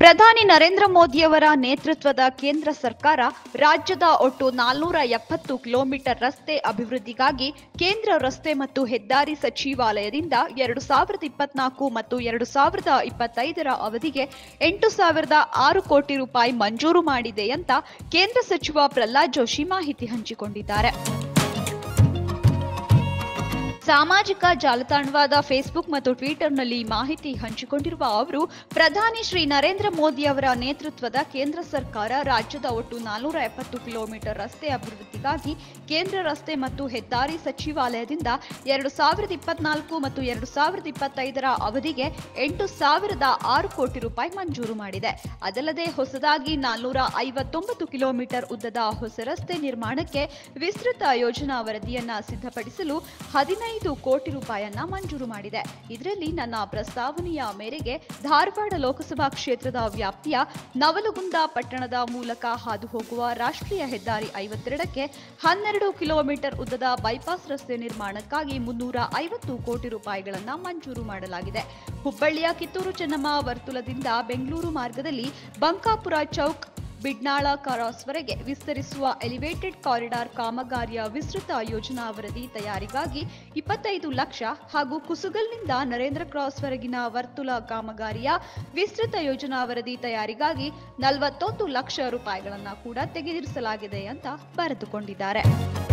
ಪ್ರಧಾನಿ ನರೇಂದ್ರ ಮೋದಿಯವರ ನೇತೃತ್ವದ ಕೇಂದ್ರ ಸರ್ಕಾರ ರಾಜ್ಯದ ಒಟ್ಟು ನಾಲ್ನೂರ ಎಪ್ಪತ್ತು ಕಿಲೋಮೀಟರ್ ರಸ್ತೆ ಅಭಿವೃದ್ಧಿಗಾಗಿ ಕೇಂದ್ರ ರಸ್ತೆ ಮತ್ತು ಹೆದ್ದಾರಿ ಸಚಿವಾಲಯದಿಂದ ಎರಡು ಸಾವಿರದ ಇಪ್ಪತ್ನಾಲ್ಕು ಮತ್ತು ಎರಡು ಸಾವಿರದ ಇಪ್ಪತ್ತೈದರ ಅವಧಿಗೆ ಎಂಟು ಸಾವಿರದ ಆರು ಕೋಟಿ ರೂಪಾಯಿ ಮಂಜೂರು ಮಾಡಿದೆ ಅಂತ ಕೇಂದ್ರ ಸಚಿವ ಪ್ರಹ್ಲಾದ್ ಜೋಶಿ ಮಾಹಿತಿ ಹಂಚಿಕೊಂಡಿದ್ದಾರೆ ಸಾಮಾಜಿಕ ಜಾಲತಾಣವಾದ ಫೇಸ್ಬುಕ್ ಮತ್ತು ಟ್ವಿಟರ್ನಲ್ಲಿ ಮಾಹಿತಿ ಹಂಚಿಕೊಂಡಿರುವ ಅವರು ಪ್ರಧಾನಿ ಶ್ರೀ ನರೇಂದ್ರ ಮೋದಿ ಅವರ ನೇತೃತ್ವದ ಕೇಂದ್ರ ಸರ್ಕಾರ ರಾಜ್ಯದ ಒಟ್ಟು ನಾಲ್ನೂರ ಎಪ್ಪತ್ತು ಕಿಲೋಮೀಟರ್ ರಸ್ತೆ ಅಭಿವೃದ್ಧಿಗಾಗಿ ಕೇಂದ್ರ ರಸ್ತೆ ಮತ್ತು ಹೆದ್ದಾರಿ ಸಚಿವಾಲಯದಿಂದ ಎರಡು ಸಾವಿರದ ಇಪ್ಪತ್ನಾಲ್ಕು ಮತ್ತು ಎರಡು ಸಾವಿರದ ಇಪ್ಪತ್ತೈದರ ಅವಧಿಗೆ ಎಂಟು ಸಾವಿರದ ಆರು ಕೋಟಿ ರೂಪಾಯಿ ಮಂಜೂರು ಮಾಡಿದೆ ಅದಲ್ಲದೆ ಹೊಸದಾಗಿ ನಾಲ್ನೂರ ಐವತ್ತೊಂಬತ್ತು ಕಿಲೋಮೀಟರ್ ಉದ್ದದ ಹೊಸ ರಸ್ತೆ ನಿರ್ಮಾಣಕ್ಕೆ ವಿಸ್ತೃತ ಯೋಜನಾ ವರದಿಯನ್ನ ಸಿದ್ಧಪಡಿಸಲು ಹದಿನೈದು ಕೋಟಿ ರೂಪಾಯನ್ನ ಮಂಜೂರು ಮಾಡಿದೆ ಇದರಲ್ಲಿ ನನ್ನ ಪ್ರಸ್ತಾವನೆಯ ಮೇರೆಗೆ ಧಾರವಾಡ ಲೋಕಸಭಾ ಕ್ಷೇತ್ರದ ವ್ಯಾಪ್ತಿಯ ನವಲಗುಂದ ಪಟ್ಟಣದ ಮೂಲಕ ಹಾದು ಹೋಗುವ ರಾಷ್ಟ್ರೀಯ ಹೆದ್ದಾರಿ ಐವತ್ತೆರಡಕ್ಕೆ ಹನ್ನೆರಡು ಕಿಲೋಮೀಟರ್ ಉದ್ದದ ಬೈಪಾಸ್ ರಸ್ತೆ ನಿರ್ಮಾಣಕ್ಕಾಗಿ ಮುನ್ನೂರ ಐವತ್ತು ಕೋಟಿ ರೂಪಾಯಿಗಳನ್ನ ಮಂಜೂರು ಮಾಡಲಾಗಿದೆ ಹುಬ್ಬಳ್ಳಿಯ ಕಿತ್ತೂರು ಚೆನ್ನಮ್ಮ ವರ್ತುಲದಿಂದ ಬೆಂಗಳೂರು ಮಾರ್ಗದಲ್ಲಿ ಬಂಕಾಪುರ ಚೌಕ್ ಬಿಡ್ನಾಳ ಕ್ರಾಸ್ವರೆಗೆ ವಿಸ್ತರಿಸುವ ಎಲಿವೇಟೆಡ್ ಕಾರಿಡಾರ್ ಕಾಮಗಾರಿಯ ವಿಸ್ತೃತ ಯೋಜನಾ ವರದಿ ತಯಾರಿಗಾಗಿ ಇಪ್ಪತ್ತೈದು ಲಕ್ಷ ಹಾಗೂ ಕುಸುಗಲ್ನಿಂದ ನರೇಂದ್ರ ಕ್ರಾಸ್ವರೆಗಿನ ವರ್ತುಲ ಕಾಮಗಾರಿಯ ವಿಸ್ತೃತ ಯೋಜನಾ ವರದಿ ತಯಾರಿಗಾಗಿ ನಲವತ್ತೊಂದು ಲಕ್ಷ ರೂಪಾಯಿಗಳನ್ನು ಕೂಡ ತೆಗೆದಿರಿಸಲಾಗಿದೆ ಅಂತ ಬರೆದುಕೊಂಡಿದ್ದಾರೆ